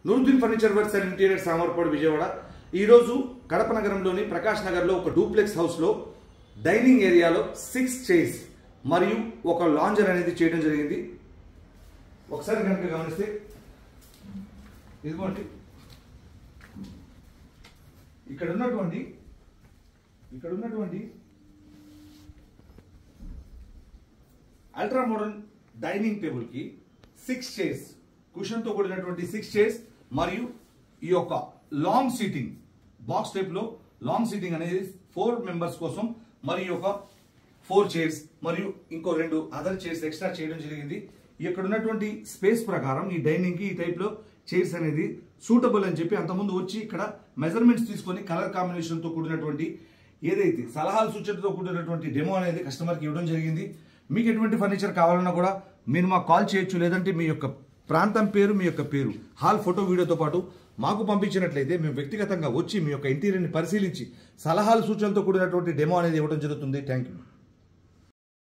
Nooruddin furniture works and interior Samarpadu Vijayawada ఈ రోజు కడప నగరంలోని ప్రకాష్ నగర్ లో ఒక డూప్లెక్స్ హౌస్ లో డైనింగ్ ఏరియాలో సిక్స్ చైర్స్ మరియు ఒక లాంజర్ అనేది చేయడం జరిగింది ఒకసారి కనుక గమనిస్తే ఇదిగోండి ఇక్కడ ఉన్నటువంటి ఇక్కడ ఉన్నటువంటి అల్ట్రా మోడర్న్ డైనింగ్ టేబుల్ కి సిక్స్ చైర్స్ కుషన్ తో కూడినటువంటి సిక్స్ చైర్స్ మరియు ఈ యొక్క లాంగ్ సీటింగ్ బాక్స్ టైప్ లో లాంగ్ సీటింగ్ అనేది ఫోర్ మెంబర్స్ కోసం మరియు ఒక ఫోర్ చైర్స్ మరియు ఇంకో రెండు అదర్ చైర్స్ ఎక్స్ట్రా చేయడం జరిగింది ఇక్కడ ఉన్నటువంటి స్పేస్ ప్రకారం ఈ డైనింగ్ కి ఈ టైప్ లో చైర్స్ అనేది సూటబుల్ అని చెప్పి అంతకుముందు వచ్చి ఇక్కడ మెజర్మెంట్స్ తీసుకొని కలర్ కాంబినేషన్ తో కూడినటువంటి ఏదైతే సలహాలు సూచనతో కూడినటువంటి డెమో అనేది కస్టమర్కి ఇవ్వడం జరిగింది మీకు ఎటువంటి ఫర్నిచర్ కావాలన్నా కూడా మీరు మాకు కాల్ చేయొచ్చు లేదంటే మీ యొక్క ప్రాంతం పేరు మీ యొక్క పేరు హాల్ ఫోటో వీడియోతో పాటు మాకు పంపించినట్లయితే మేము వ్యక్తిగతంగా వచ్చి మీ యొక్క ఇంటీరియర్ని పరిశీలించి సలహాలు సూచనలతో కూడినటువంటి డెమో అనేది ఇవ్వడం జరుగుతుంది థ్యాంక్ యూ